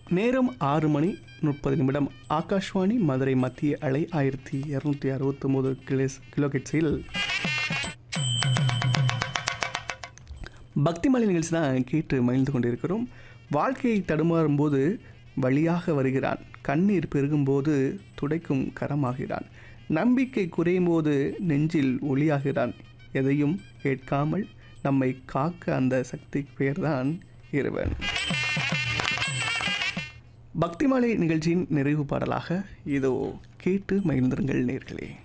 நேரம் ஆறு மணி முப்பது நிமிடம் ஆகாஷ்வாணி மதுரை மத்திய அலை ஆயிரத்தி இரநூத்தி அறுபத்தொம்போது கிலோ கிலோகிட்ஸில் பக்திமலை நிகழ்ச்சி தான் கேட்டு மகிழ்ந்து கொண்டிருக்கிறோம் வாழ்க்கையை தடுமாறும் போது வழியாக வருகிறான் கண்ணீர் பெருகும்போது துடைக்கும் கரமாகிறான் நம்பிக்கை குறையும் போது நெஞ்சில் ஒளியாகிறான் எதையும் கேட்காமல் நம்மை காக்க அந்த சக்தி பெயர்தான் இறைவன் பக்திமாலை நிகழ்ச்சியின் நிறைவு பாடலாக இதோ கேட்டு மகிழ்ந்திருங்கள் நேர்களே